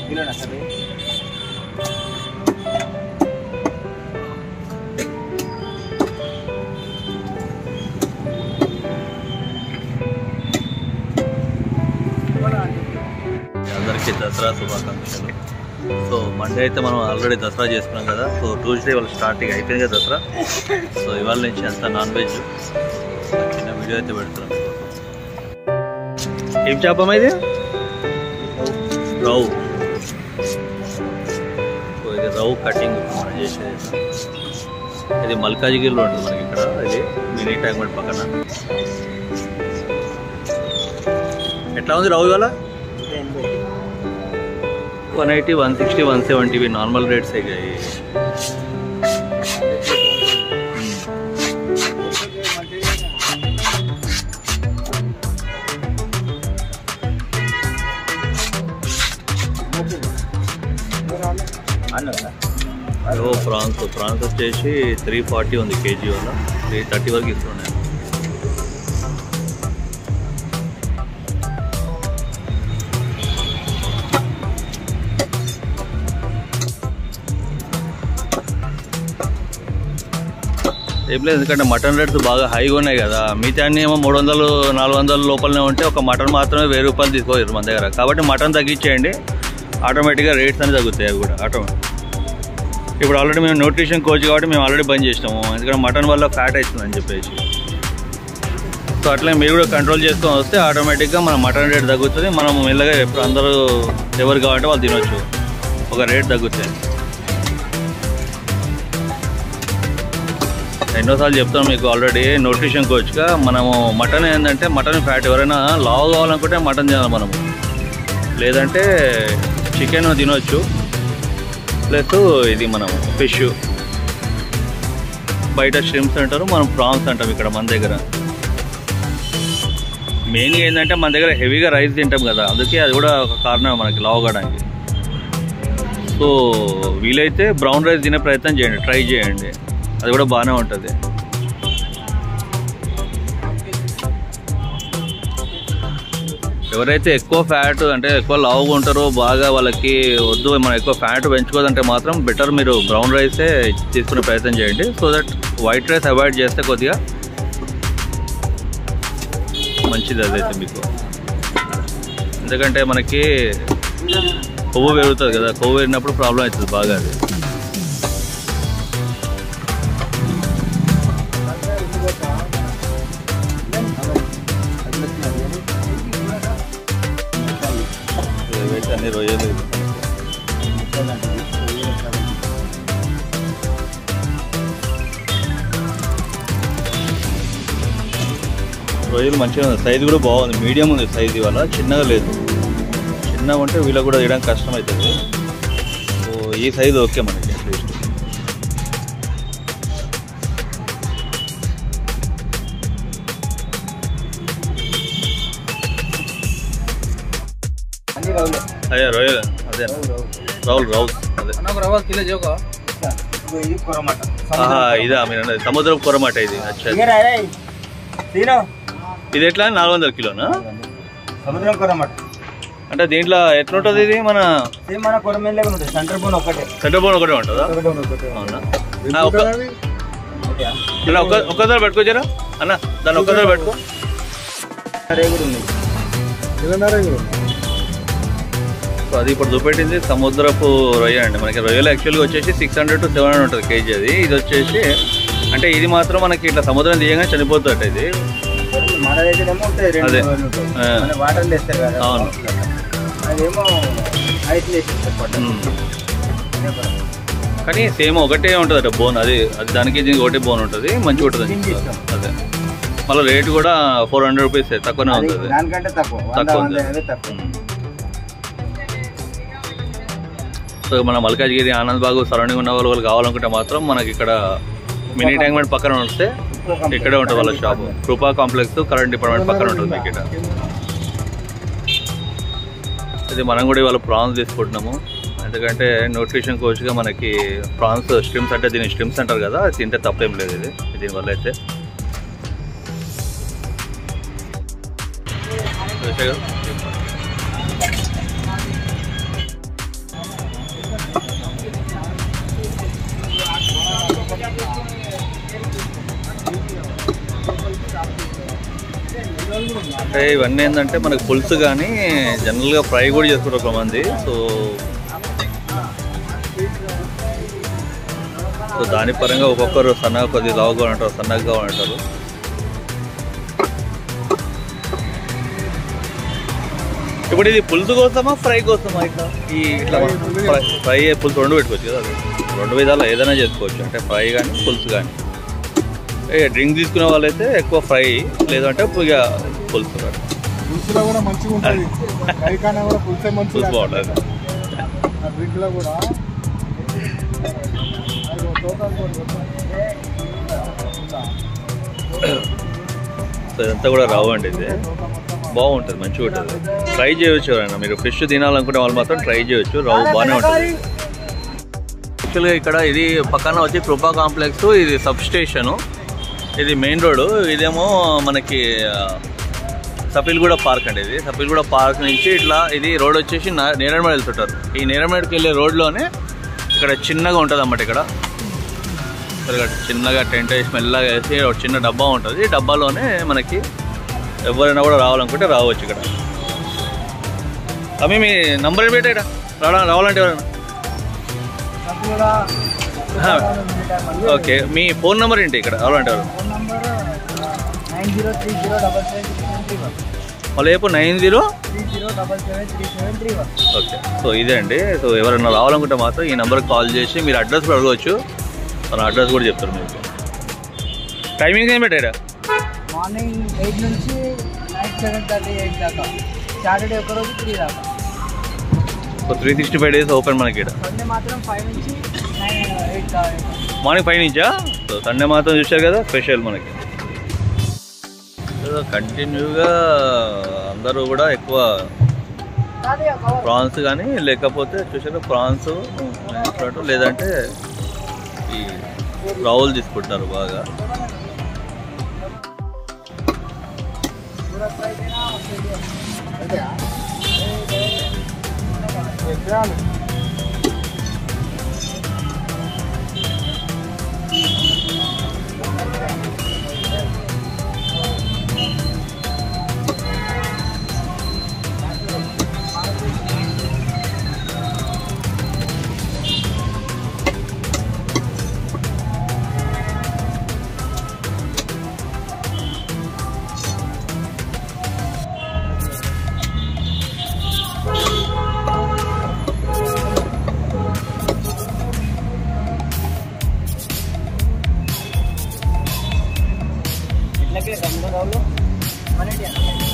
కిలోనా sir అందరికీ దసరా శుభాకాంక్షలు so Monday అయితే మనం ఆల్రెడీ దసరా చేసుకున్నాం కదా సో ట్యూస్డే వాళ్ళ స్టార్టింగ్ అయిపోయింది కదా దసరా సో ఇవాళ నుంచి అంతా నాన్ వెజ్ చిన్న వీడియో అయితే పెడుతున్నాం ఏం చేపమా ఇది రౌ సో ఇది రౌ కటింగ్ మనం చేసేది ఇది మల్కాజిగిరిలో ఉంటుంది మనకి ఇక్కడ ఇది మినీ ట్యాంక్ పక్కన ఎట్లా ఉంది రౌ ఇవాళ one eighty one sixty one seventy normal rates అయ్యాయి అన్న ఓ ప్రాన్స్ ప్రాన్స్ వచ్చేసి త్రీ ఫార్టీ ఉంది కేజీ వల్ల త్రీ థర్టీ వరకు ఇస్తున్నాయి ఏం లేదు ఎందుకంటే మటన్ రేట్స్ బాగా హైగా ఉన్నాయి కదా మిగతా అన్ని ఏమో మూడు వందలు నాలుగు వందల లోపలనే ఉంటే ఒక మటన్ మాత్రమే వెయ్యి రూపాయలు తీసుకోరు మన దగ్గర కాబట్టి మటన్ తగ్గించేయండి ఆటోమేటిక్గా రేట్స్ అనేది తగ్గుతాయి అవి కూడా ఆటోమేటిక్ ఇప్పుడు ఆల్రెడీ మేము న్యూట్రిషన్ కోచ్ కాబట్టి మేము ఆల్రెడీ బంద్ చేసినాము ఎందుకంటే మటన్ వల్ల ఫ్యాట్ అవుతుందని చెప్పేసి సో అట్లా మీరు కూడా కంట్రోల్ చేసుకొని వస్తే ఆటోమేటిక్గా మన మటన్ రేట్ తగ్గుతుంది మనం మెల్లగా ఎప్పుడు అందరూ ఎవరు కావాలంటే వాళ్ళు తినొచ్చు ఒక రేట్ తగ్గుతుంది ఎన్నోసార్లు చెప్తాను మీకు ఆల్రెడీ న్యూట్రిషన్ కోచ్గా మనము మటన్ ఏంటంటే మటన్ ఫ్యాట్ ఎవరైనా లావు కావాలనుకుంటే మటన్ తినాలి మనము లేదంటే చికెన్ తినొచ్చు ప్లస్ ఇది మనం ఫిష్ బయట స్ట్రిమ్స్ అంటారు మనం ప్రాన్స్ అంటాం ఇక్కడ మన దగ్గర మెయిన్గా ఏంటంటే మన దగ్గర హెవీగా రైస్ తింటాం కదా అందుకే అది కూడా ఒక కారణం మనకి లావగడానికి సో వీలైతే బ్రౌన్ రైస్ తినే ప్రయత్నం చేయండి ట్రై చేయండి అది కూడా బాగానే ఉంటుంది ఎవరైతే ఎక్కువ ఫ్యాట్ అంటే ఎక్కువ లావుగా ఉంటారో బాగా వాళ్ళకి వద్దు మనం ఎక్కువ ఫ్యాట్ పెంచుకోదంటే మాత్రం బెటర్ మీరు బ్రౌన్ రైసే తీసుకునే ప్రయత్నం చేయండి so that white rice avoid చేస్తే కొద్దిగా మంచిది అదైతే మీకు ఎందుకంటే మనకి కొవ్వు పెరుగుతుంది కదా కొవ్వు పెరిగినప్పుడు ప్రాబ్లం అవుతుంది బాగా అది ఇవైతే అన్ని రొయ్యలు రొయ్యలు మంచిగా ఉంది సైజు కూడా బాగుంది మీడియం ఉంది సైజు ఇవాళ చిన్నగా లేదు చిన్నగా ఉంటే వీళ్ళకి కూడా తీయడానికి కష్టం అవుతుంది సో ఈ సైజు ఓకే మనకి అట్లీస్ట్ అన్ని రౌలే అదే రొయ్యలు అదే రావుల్ రావుల్ అదే రవ్వ కిలో జోకో ఇది కొరమాట ఆహా, ఇదా మీరు అన్నది సముద్రం కొరమాట ఇది అచ్చా ఇగరా రే తిను ఇది ఎట్లా నాలుగు వందల కిలోనా సముద్రం కొరమాట అంటే దీంట్లో ఎట్లుంటుంది ఇది మన సేమ్ మన కొరమేన్ లాగా ఉంటుంది సెంటర్ బోన్ ఒకటే సెంటర్ బోన్ ఒకటే ఉంటుందా సెంటర్ బోన్ ఒకటే అవునా ఆ, ఒక్క అన్న ఒక్క ఒక్కసారి పెట్టుకోవచ్చారా అన్న దాన్ని ఒక్కసారి పెట్టుకో రేగుడు ఉంది సో అది ఇప్పుడు చూపెట్టింది సముద్రపు రొయ్య అండి మనకి రొయ్యలు యాక్చువల్గా వచ్చేసి six hundred to seven hundred ఉంటుంది కేజీ అది ఇది వచ్చేసి అంటే ఇది మాత్రం మనకి ఇట్లా సముద్రం తీయగానే చనిపోతుంది ఇది మన దగ్గర ఏమో ఉంటాయి రెండు అదే. రోజులు ఉంటాయి. ఆ. మన వాటర్ వేస్తారు కదా అవును. అదేమో ఐస్ వేసేస్తారు పొట్ట ఉమ్. కానీ సేమ్ ఒకటే ఉంటుంది అట బోన్ అది అది దానికి దీనికి ఒకటే బోన్ ఉంటుంది మంచిగా ఉంటుంది దీనికి ఇష్టం. అదే మళ్ళీ రేట్ కూడా ఫోర్ హండ్రెడ్ రూపీస్ తక్కువనే అది ఉంటుంది దానికంటే తక్కువ వంద తక్కువ వంద ఉంది. యాభై తక్కువ సో మన మల్కాజ్గిరి ఆనంద్ బాగు సరౌండింగ్ ఉన్న వాళ్ళు వాళ్ళు కావాలనుకుంటే మాత్రం మనకి ఇక్కడ మినీ ట్యాంక్మెంట్ పక్కన వస్తే ఇక్కడే ఉంటుంది వాళ్ళ షాప్ కృపా కాంప్లెక్స్ కరెంట్ డిపార్ట్మెంట్ పక్కన ఉంటుంది మీకు ఇక్కడ ఇది మనం కూడా ఇవాళ ప్రాన్స్ తీసుకుంటున్నాము ఎందుకంటే న్యూట్రిషన్ కోచ్గా మనకి ప్రాన్స్ స్ట్రిమ్స్ అంటే దీని స్ట్రిమ్స్ అంటారు కదా అది తింటే తప్పేం లేదు ఇది దీనివల్ల అయితే చూసే కదా? అంటే ఇవన్నీ ఏంటంటే మనకు పులుసు కానీ జనరల్గా ఫ్రై కూడా చేసుకుంటారు కొంతమంది సో సో దాని పరంగా ఒక్కొక్కరు సన్నగా కొద్దిగా లావుగా ఉంటారు సన్నగా ఉంటారు ఇప్పుడు ఇది పులుసు కోసమా ఫ్రై కోసమా ఇట్లా ఈ ఇట్లా ఫ్రై ఫ్రై పులుసు రెండు పెట్టుకోవచ్చు కదా అది రెండు విధాలు ఏదైనా చేసుకోవచ్చు అంటే ఫ్రై కానీ పులుసు కానీ ఏ డ్రింక్ తీసుకునే వాళ్ళైతే ఎక్కువ ఫ్రై లేదంటే ఇక పులుసు కానీ. పులుసులో కూడా మంచిగా ఉంటుంది ఫ్రై కన్నా కూడా పులుసే పులుసు మంచిగా బాగుంటుంది డ్రింక్ లో కూడా అదిగో తోటలు కూడా కొట్టు. సో ఇదంతా కూడా రావు అండి ఇది బాగుంటుంది మంచిగా ఉంటుంది ట్రై చేయొచ్చు ఎవరైనా మీరు ఫిష్ తినాలనుకునే వాళ్ళు మాత్రం ట్రై చేయొచ్చు రావు బాగానే ఉంటుంది యాక్చువల్గా ఇక్కడ ఇది పక్కన వచ్చి కృపా కాంప్లెక్స్ ఇది సబ్ స్టేషను ఇది మెయిన్ రోడ్ ఇదేమో మనకి ఆ, సఫీల్గూడ పార్క్ అండి ఇది సఫీల్గూడ పార్క్ నుంచి ఇట్లా ఇది రోడ్ వచ్చేసి నా- నేరమేడ వెళ్తుంటారు ఈ నేరమేడకి వెళ్ళే రోడ్లోనే ఇక్కడ చిన్నగా ఉంటుంది అన్నమాట ఇక్కడ ఇక్కడ చిన్నగా టెంట్ వేసి మెల్లగా వేసి ఒక చిన్న డబ్బా ఉంటుంది ఈ డబ్బాలోనే మనకి ఎవరైనా కూడా రావాలనుకుంటే రావచ్చు ఇక్కడ అవి మీ నంబర్ ఏంటి ఇక్కడ రావడం రావాలంటే ఎవరైనా అది కూడా ఆహా. ఓకే మీ ఫోన్ నెంబర్ ఏంటి ఇక్కడ రావాలంటే ఎవరు phone number nine zero three zero double seven three seven three one వాళ్ళు రేపు nine zero three zero double seven three seven three one okay so ఇదే అండి సో ఎవరైనా రావాలనుకుంటే మాత్రం ఈ నెంబర్కి కాల్ చేసి మీరు అడ్రస్ కూడా అడగవచ్చు మన అడ్రస్ కూడా చెప్తారు మీకు టైమింగ్ ఏం పెట్టారా మార్నింగ్ ఎయిట్ నుంచి నైట్ సెవెన్ థర్టీ ఎయిట్ దాకా సాటర్డే ఒకరోజు త్రీ దాకా so three sixty five days open మనకి ఇక్కడ సండే మాత్రం ఫైవ్ నుంచి నైన్ ఎయిట్ దాకా మార్నింగ్ ఫైవ్ నుంచా సో సండే మాత్రం చూశారు కదా స్పెషల్ మనకి కంటిన్యూగా అందరూ కూడా ఎక్కువ ప్రాన్స్ కానీ లేకపోతే చూసారు ప్రాన్స్ తీసుకున్నట్టు లేదంటే ఈ రౌల్ తీసుకుంటారు బాగా ఎట్లకే రెండు రోజులు వన్ ఎయిటీ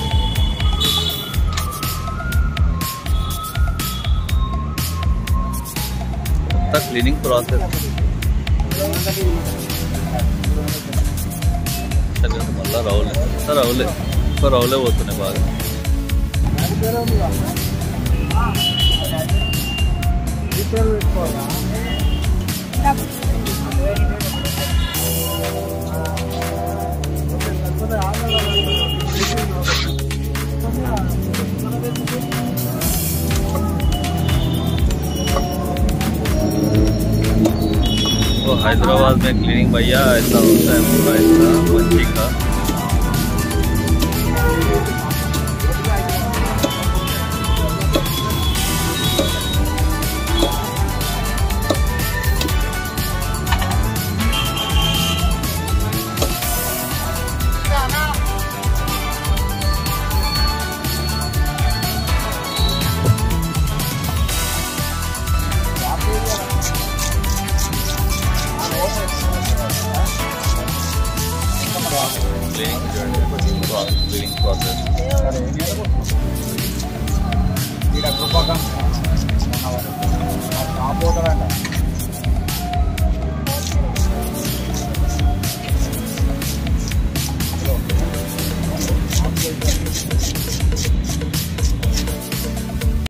అంతా క్లీనింగ్ ప్రాసెస్ మళ్ళీ రౌలే అంతా రౌలే ఎక్కువ రౌలే పోతున్నాయి బాగా तो हैदराबाद में क्लीनिंग भैया ऐसा होता है पूरा ऐसा बच्ची का cleaning journey, cleaning process. ఇక్కడ కృపగా కాపోతారా